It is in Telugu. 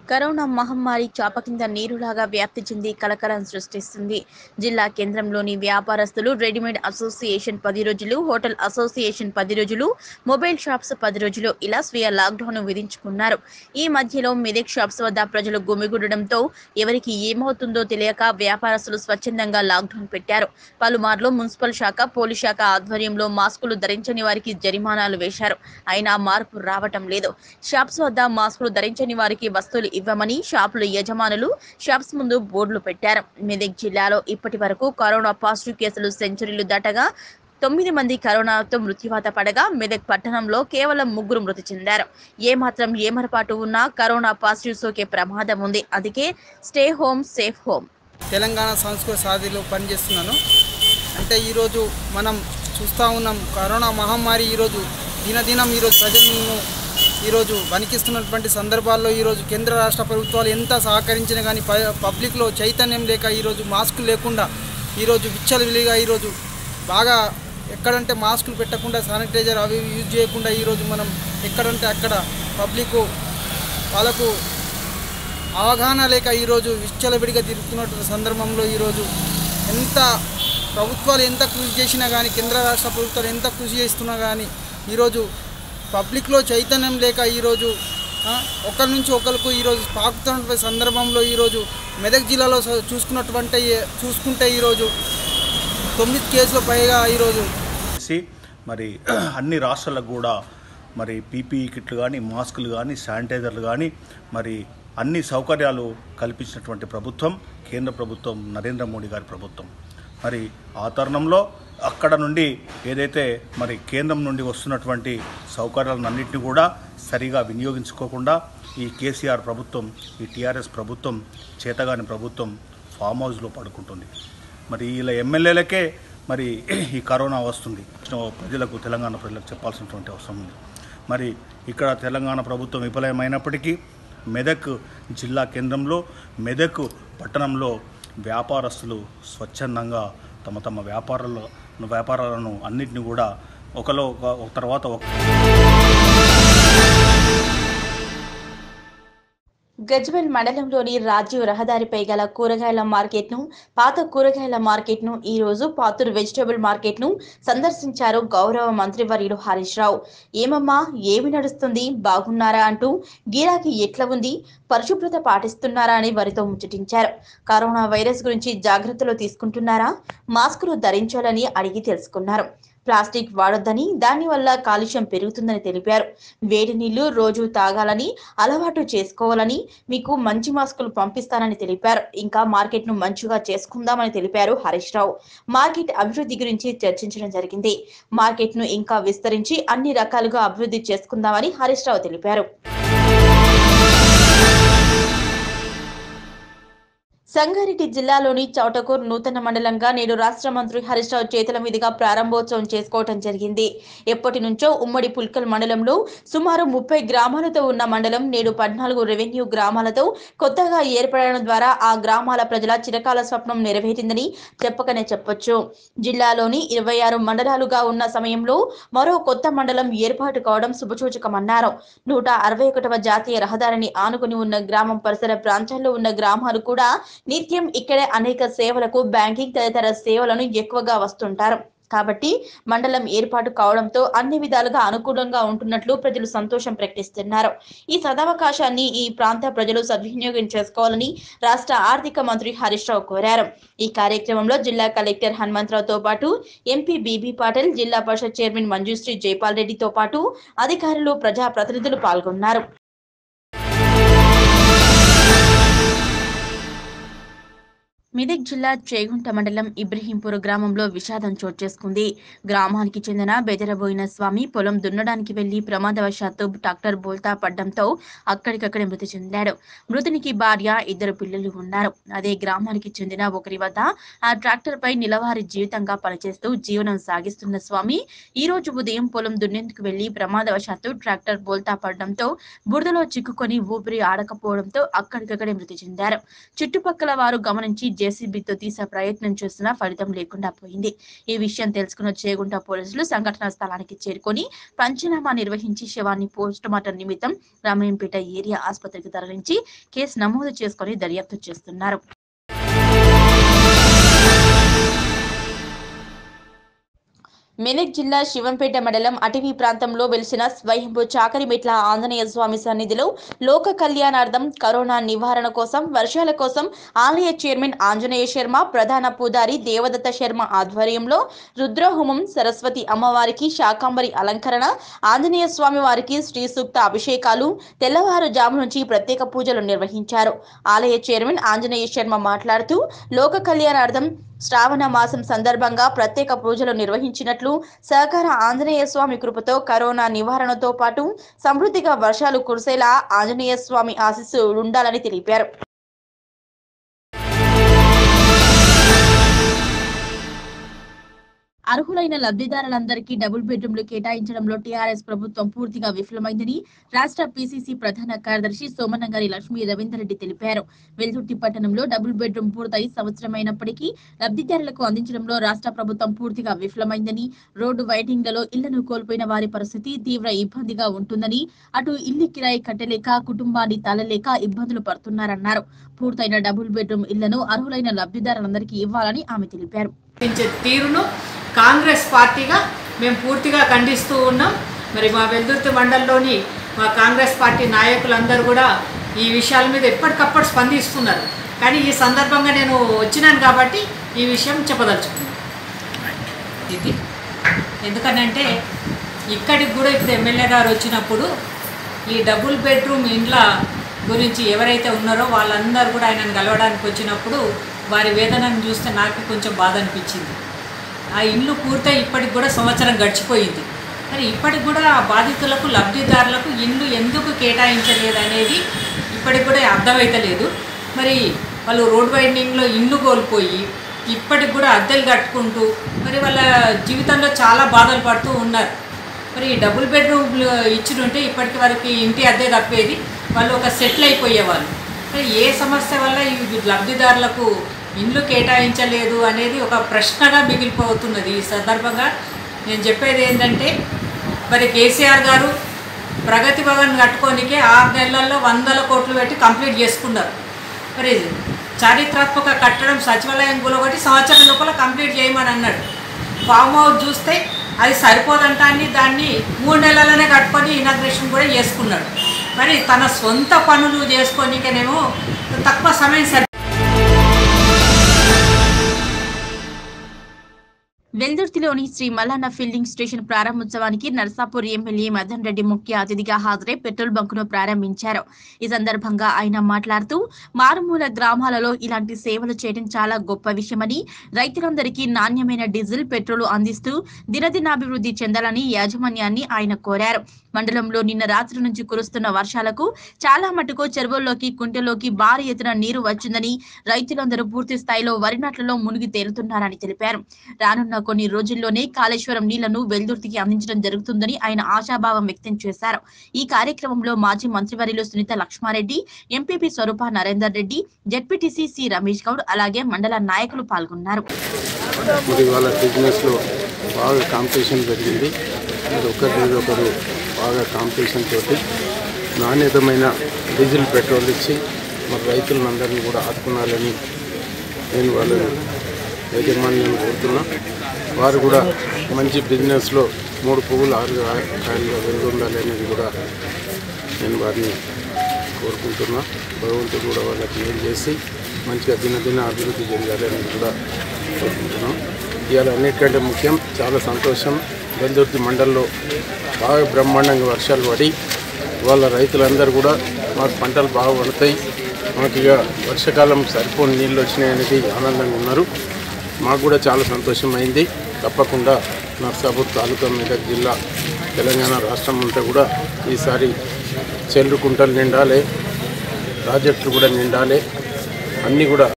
కరోనా మహమ్మారి చాప కింద నీరులాగా వ్యాప్తి చెంది కలకలం సృష్టిస్తుంది జిల్లా కేంద్రంలోని వ్యాపారస్తులు రెడీమేడ్ అసోసియేషన్ పది రోజులు హోటల్ అసోసియేషన్ పది రోజులు మొబైల్ షాప్స్ పది రోజులు ఇలా స్వీయ లాక్డౌన్ విధించుకున్నారు ఈ మధ్యలో మెదక్ షాప్స్ వద్ద ప్రజలు గుమిగూడడంతో ఎవరికి ఏమవుతుందో తెలియక వ్యాపారస్తులు స్వచ్ఛందంగా లాక్డౌన్ పెట్టారు పలుమార్లు మున్సిపల్ శాఖ పోలీస్ శాఖ ఆధ్వర్యంలో మాస్కులు ధరించని వారికి జరిమానాలు వేశారు అయినా మార్పు రావటం లేదు షాప్స్ వద్ద మాస్కులు ధరించని వారికి వస్తువులు ఇవ్వమని షాపుల యజమానులు షాప్స్ ముందు బోర్డులు పెట్టారు మెదక్ జిల్లాలో ఇప్పటి వరకు కరోనా పాజిటివ్ కేసులు సెంచరీలు దాటగా తొమ్మిది మంది కరోనాతో మృత్యువాత పడగా మెదక్ పట్టణంలో కేవలం ముగ్గురు మృతి చెందారు ఏమాత్రం ఏమరపాటు ఉన్నా కరోనా పాజిటివ్ సోకే ప్రమాదం ఉంది అందుకే stay home safe home Telangana సంస్కృతి సాధిలో పనిచేస్తున్నాను అంటే ఈరోజు మనం చూస్తూ ఉన్నాం కరోనా మహమ్మారి ఈరోజు దినదినం ఈరోజు ప్రజలను ఈరోజు వణికిస్తున్నటువంటి సందర్భాల్లో ఈరోజు కేంద్ర రాష్ట్ర ప్రభుత్వాలు ఎంత సహకరించినా కానీ ప- పబ్లిక్లో చైతన్యం లేక ఈరోజు మాస్కులు లేకుండా ఈరోజు విచ్చలవిలిగా ఈరోజు బాగా ఎక్కడంటే మాస్కులు పెట్టకుండా శానిటైజర్ అవి ఇవి యూజ్ చేయకుండా ఈరోజు మనం ఎక్కడంటే అక్కడ పబ్లిక్ వాళ్ళకు అవగాహన లేక ఈరోజు విచ్చలవిడిగా తిరుగుతున్నటువంటి సందర్భంలో ఈరోజు ఎంత ప్రభుత్వాలు ఎంత కృషి చేసినా కానీ కేంద్ర రాష్ట్ర ప్రభుత్వాలు ఎంత కృషి చేస్తున్నా కానీ ఈరోజు పబ్లిక్లో చైతన్యం లేక ఈరోజు ఆ, ఒకరి నుంచి ఒకరికి ఈరోజు పాకుతున్నటువంటి సందర్భంలో ఈరోజు మెదక్ జిల్లాలో స- చూసుకున్నటువంటి చూసుకుంటే ఈరోజు తొమ్మిది కేసులు పైగా ఈరోజు చేసి మరి అన్ని రాష్ట్రాలకు కూడా మరి పీపీఈ కిట్లు కానీ మాస్కులు కానీ శానిటైజర్లు కానీ మరి అన్ని సౌకర్యాలు కల్పించినటువంటి ప్రభుత్వం కేంద్ర ప్రభుత్వం నరేంద్ర మోడీ గారి ప్రభుత్వం మరి ఆ తరుణంలో అక్కడ నుండి ఏదైతే మరి కేంద్రం నుండి వస్తున్నటువంటి సౌకర్యాలన్నింటినీ కూడా సరిగా వినియోగించుకోకుండా ఈ కేసీఆర్ ప్రభుత్వం ఈ టీఆర్ఎస్ ప్రభుత్వం చేతగాని ప్రభుత్వం ఫామ్ హౌస్లో పడుకుంటుంది మరి ఇలా ఎమ్మెల్యేలకే మరి ఈ కరోనా వస్తుంది ప్రజలకు తెలంగాణ ప్రజలకు చెప్పాల్సినటువంటి అవసరం ఉంది మరి ఇక్కడ తెలంగాణ ప్రభుత్వం విఫలమైనప్పటికీ మెదక్ జిల్లా కేంద్రంలో మెదక్ పట్టణంలో వ్యాపారస్తులు స్వచ్ఛందంగా తమ తమ వ్యాపారాల వ్యాపారాలను అన్నింటినీ కూడా ఒకలో ఒక ఒక తర్వాత ఒక గజ్వెల్ మండలంలోని రాజీవ్ రహదారిపై గల కూరగాయల మార్కెట్ను పాత కూరగాయల మార్కెట్ను ఈ రోజు పాతూరు వెజిటేబుల్ మార్కెట్ను సందర్శించారు గౌరవ మంత్రివర్యులు హరీష్ రావు ఏమమ్మా ఏమి నడుస్తుంది బాగున్నారా అంటూ గిరాకీ ఎట్లా ఉంది పరిశుభ్రత పాటిస్తున్నారా అని వారితో ముచ్చటించారు కరోనా వైరస్ గురించి జాగ్రత్తలు తీసుకుంటున్నారా మాస్కులు ధరించాలని అడిగి తెలుసుకున్నారు ప్లాస్టిక్ వాడొద్దని దానివల్ల కాలుష్యం పెరుగుతుందని తెలిపారు వేడి నీళ్లు రోజు తాగాలని అలవాటు చేసుకోవాలని మీకు మంచి మాస్కులు పంపిస్తానని తెలిపారు ఇంకా మార్కెట్ ను మంచిగా చేసుకుందామని తెలిపారు హరీష్ రావు మార్కెట్ అభివృద్ధి గురించి చర్చించడం జరిగింది మార్కెట్ ను ఇంకా విస్తరించి అన్ని రకాలుగా అభివృద్ధి చేసుకుందామని హరీష్ రావు తెలిపారు సంగారెడ్డి జిల్లాలోని చౌటకూరు నూతన మండలంగా నేడు రాష్ట్ర మంత్రి హరీష్ రావు చేతుల మీదుగా ప్రారంభోత్సవం చేసుకోవటం జరిగింది ఎప్పటి నుంచో ఉమ్మడి పుల్కల్ మండలంలో సుమారు ముప్పై గ్రామాలతో ఉన్న మండలం నేడు పద్నాలుగు రెవెన్యూ గ్రామాలతో కొత్తగా ఏర్పడడం ద్వారా ఆ గ్రామాల ప్రజల చిరకాల స్వప్నం నెరవేరిందని చెప్పకనే చెప్పొచ్చు జిల్లాలోని ఇరవై ఆరు మండలాలుగా ఉన్న సమయంలో మరో కొత్త మండలం ఏర్పాటు కావడం శుభసూచకమన్నారు నూట అరవై ఒకటవ జాతీయ రహదారిని ఆనుకుని ఉన్న గ్రామం పరిసర ప్రాంతాల్లో ఉన్న గ్రామాలు కూడా నిత్యం ఇక్కడే అనేక సేవలకు బ్యాంకింగ్ తదితర సేవలను ఎక్కువగా వస్తుంటారు కాబట్టి మండలం ఏర్పాటు కావడంతో అన్ని విధాలుగా అనుకూలంగా ఉంటున్నట్లు ప్రజలు సంతోషం ప్రకటిస్తున్నారు ఈ సదవకాశాన్ని ఈ ప్రాంత ప్రజలు సద్వినియోగం చేసుకోవాలని రాష్ట్ర ఆర్థిక మంత్రి హరీష్ రావు కోరారు ఈ కార్యక్రమంలో జిల్లా కలెక్టర్ హనుమంతరావుతో పాటు ఎంపీ బీబీ పాటిల్ జిల్లా పరిషత్ చైర్మన్ మంజుశ్రీ జైపాల్ రెడ్డితో పాటు అధికారులు ప్రజాప్రతినిధులు పాల్గొన్నారు మెదక్ జిల్లా చేగుంట మండలం ఇబ్రహీంపూర్ గ్రామంలో విషాదం చోటు చేసుకుంది గ్రామానికి చెందిన బెదరబోయిన స్వామి పొలం దున్నడానికి వెళ్లి ప్రమాదవశాత్తు ట్రాక్టర్ బోల్తా పడ్డంతో అక్కడికక్కడే మృతి చెందాడు మృతునికి భార్య ఇద్దరు పిల్లలు ఉన్నారు అదే గ్రామానికి చెందిన ఒకరి వద్ద ఆ ట్రాక్టర్ పై నిలవారి జీవితంగా పనిచేస్తూ జీవనం సాగిస్తున్న స్వామి ఈ రోజు ఉదయం పొలం దున్నేందుకు వెళ్లి ప్రమాదవశాత్తు ట్రాక్టర్ బోల్తా పడడంతో బురదలో చిక్కుకొని ఊపిరి ఆడకపోవడంతో అక్కడికక్కడే మృతి చెందారు చుట్టుపక్కల వారు గమనించి జేసీబీతో తీసే ప్రయత్నం చేసినా ఫలితం లేకుండా పోయింది ఈ విషయం తెలుసుకున్న చేగుంట పోలీసులు సంఘటనా స్థలానికి చేరుకొని పంచనామా నిర్వహించి శవాన్ని పోస్టుమార్టం నిమిత్తం రామయ్యంపేట ఏరియా ఆసుపత్రికి తరలించి కేసు నమోదు చేసుకొని దర్యాప్తు చేస్తున్నారు మెదక్ జిల్లా శివంపేట మండలం అటవీ ప్రాంతంలో వెలిసిన స్వయంభూ చాకరిమెట్ల ఆంజనేయ స్వామి సన్నిధిలో లోక కళ్యాణార్థం కరోనా నివారణ కోసం వర్షాల కోసం ఆలయ చైర్మన్ ఆంజనేయ శర్మ ప్రధాన పూజారి దేవదత్త శర్మ ఆధ్వర్యంలో రుద్రహోమం సరస్వతి అమ్మవారికి శాకాంబరి అలంకరణ ఆంజనేయ స్వామి వారికి శ్రీ సూక్త అభిషేకాలు తెల్లవారుజాము నుంచి ప్రత్యేక పూజలు నిర్వహించారు ఆలయ చైర్మన్ ఆంజనేయ శర్మ మాట్లాడుతూ లోక కళ్యాణార్థం శ్రావణ మాసం సందర్భంగా ప్రత్యేక పూజలు నిర్వహించినట్లు సహకార ఆంజనేయ స్వామి కృపతో కరోనా నివారణతో పాటు సమృద్ధిగా వర్షాలు కురిసేలా ఆంజనేయ స్వామి ఆశీస్సు ఉండాలని తెలిపారు అర్హులైన లబ్ధిదారులందరికీ డబుల్ బెడ్రూమ్లు కేటాయించడంలో టీఆర్ఎస్ ప్రభుత్వం పూర్తిగా విఫలమైందని రాష్ట్ర పీసీసీ ప్రధాన కార్యదర్శి సోమనగారి లక్ష్మీ రవీందర్ రెడ్డి తెలిపారు వెల్దుర్తి పట్టణంలో డబుల్ బెడ్రూమ్ పూర్తయి సంవత్సరమైనప్పటికీ లబ్ధిదారులకు అందించడంలో రాష్ట్ర ప్రభుత్వం పూర్తిగా విఫలమైందని రోడ్డు వైడింగ్లలో ఇళ్లను కోల్పోయిన వారి పరిస్థితి తీవ్ర ఇబ్బందిగా ఉంటుందని అటు ఇల్లు కిరాయి కట్టలేక కుటుంబాన్ని తలలేక ఇబ్బందులు పడుతున్నారన్నారు పూర్తయిన డబుల్ బెడ్రూమ్ ఇళ్లను అర్హులైన లబ్ధిదారులందరికీ ఇవ్వాలని ఆమె తెలిపారు కనిపించే తీరును కాంగ్రెస్ పార్టీగా మేము పూర్తిగా ఖండిస్తూ ఉన్నాం మరి మా వెల్దుర్తి మండలంలోని మా కాంగ్రెస్ పార్టీ నాయకులందరూ కూడా ఈ విషయాల మీద ఎప్పటికప్పుడు స్పందిస్తున్నారు కానీ ఈ సందర్భంగా నేను వచ్చినాను కాబట్టి ఈ విషయం చెప్పదలుచుకున్నాను ఇది ఎందుకనంటే ఇక్కడికి కూడా ఇప్పుడు ఎమ్మెల్యే గారు వచ్చినప్పుడు ఈ డబుల్ బెడ్రూమ్ ఇండ్ల గురించి ఎవరైతే ఉన్నారో వాళ్ళందరూ కూడా ఆయనను కలవడానికి వచ్చినప్పుడు వారి వేదనను చూస్తే నాకు కొంచెం బాధ అనిపించింది ఆ ఇల్లు పూర్తయి ఇప్పటికి కూడా సంవత్సరం గడిచిపోయింది మరి ఇప్పటికి కూడా ఆ బాధితులకు లబ్ధిదారులకు ఇల్లు ఎందుకు కేటాయించలేదు అనేది ఇప్పటికి కూడా అర్థమైతలేదు మరి వాళ్ళు రోడ్ వైండింగ్లో ఇల్లు కోల్పోయి ఇప్పటికి కూడా అద్దెలు కట్టుకుంటూ మరి వాళ్ళ జీవితంలో చాలా బాధలు పడుతూ ఉన్నారు మరి డబుల్ బెడ్రూమ్ ఇచ్చినుంటే ఇప్పటికి వరకు ఇంటి అద్దె తప్పేది వాళ్ళు ఒక సెటిల్ అయిపోయేవాళ్ళు మరి ఏ సమస్య వల్ల ఈ లబ్ధిదారులకు ఇండ్లు కేటాయించలేదు అనేది ఒక ప్రశ్నగా మిగిలిపోతున్నది ఈ సందర్భంగా నేను చెప్పేది ఏంటంటే మరి కేసీఆర్ గారు ప్రగతి భవన్ కట్టుకోనికే ఆరు నెలల్లో వందల కోట్లు పెట్టి కంప్లీట్ చేసుకున్నారు మరి చారిత్రాత్మక కట్టడం సచివాలయం ఒకటి సంవత్సరం లోపల కంప్లీట్ చేయమని అన్నాడు ఫామ్ హౌస్ చూస్తే అది సరిపోదంటాన్ని దాన్ని మూడు నెలలనే కట్టుకొని ఇనాగ్రేషన్ కూడా చేసుకున్నాడు మరి తన సొంత పనులు చేసుకోనికనేమో తక్కువ సమయం సరి వెల్దుర్తిలోని శ్రీ మల్లన్న ఫీల్డింగ్ స్టేషన్ ప్రారంభోత్సవానికి నర్సాపూర్ ఎమ్మెల్యే మదన్ రెడ్డి ముఖ్య అతిథిగా హాజరై పెట్రోల్ బంకును ప్రారంభించారు ఈ సందర్భంగా ఆయన మాట్లాడుతూ మారుమూల గ్రామాలలో ఇలాంటి సేవలు చేయడం చాలా గొప్ప విషయమని రైతులందరికీ నాణ్యమైన డీజిల్ పెట్రోల్ అందిస్తూ దినదినాభివృద్ధి చెందాలని యాజమాన్యాన్ని ఆయన కోరారు మండలంలో నిన్న రాత్రి నుంచి కురుస్తున్న వర్షాలకు చాలా మటుకు చెరువుల్లోకి కుంటలోకి భారీ ఎత్తున నీరు వచ్చిందని రైతులందరూ పూర్తి స్థాయిలో వరి నాట్లలో మునిగి తేలుతున్నారని తెలిపారు రానున్న కొన్ని రోజుల్లోనే కాళేశ్వరం నీళ్లను వెల్దుర్తికి అందించడం జరుగుతుందని ఆయన ఆశాభావం వ్యక్తం చేశారు ఈ కార్యక్రమంలో మాజీ మంత్రివర్యులు Sunitha Laxmareddy MPP Swarupa Narender Reddy ZPTC C Ramesh Goud అలాగే మండల నాయకులు పాల్గొన్నారు మరి వాళ్ళ బిజినెస్లో బాగా కాంపిటీషన్ పెరిగింది మరి ఒకరి మీద ఒకరు బాగా కాంపిటీషన్ తోటి నాణ్యతమైన డీజిల్ పెట్రోల్ ఇచ్చి మరి రైతులందరినీ కూడా ఆదుకున్నాలని నేను వాళ్ళ యాజమాన్యం కోరుతున్నా వారు కూడా మంచి బిజినెస్లో మూడు పువ్వులు ఆరు కాయలుగా వెలుగొందాలి అనేది కూడా నేను వారిని కోరుకుంటున్నా భగవంతుడు కూడా వాళ్ళకి మేలు చేసి మంచిగా దినదిన అభివృద్ధి చెందాలి అనేది కూడా కోరుకుంటున్నాం ఇవాళ అన్నిటికంటే ముఖ్యం చాలా సంతోషం వెల్దుర్తి మండల్లో బాగా బ్రహ్మాండంగా వర్షాలు పడి వాళ్ళ రైతులందరూ కూడా మాకు పంటలు బాగా పండుతాయి మాకు ఇక వర్షాకాలం సరిపోని నీళ్ళు వచ్చినాయి అనేది ఆనందంగా ఉన్నారు మాకు కూడా చాలా సంతోషం అయింది తప్పకుండా నర్సాపూర్ తాలూకా మెదక్ జిల్లా తెలంగాణ రాష్ట్రం అంతా కూడా ఈసారి చెల్లు కుంటలు నిండాలి ప్రాజెక్టులు కూడా నిండాలి అన్నీ కూడా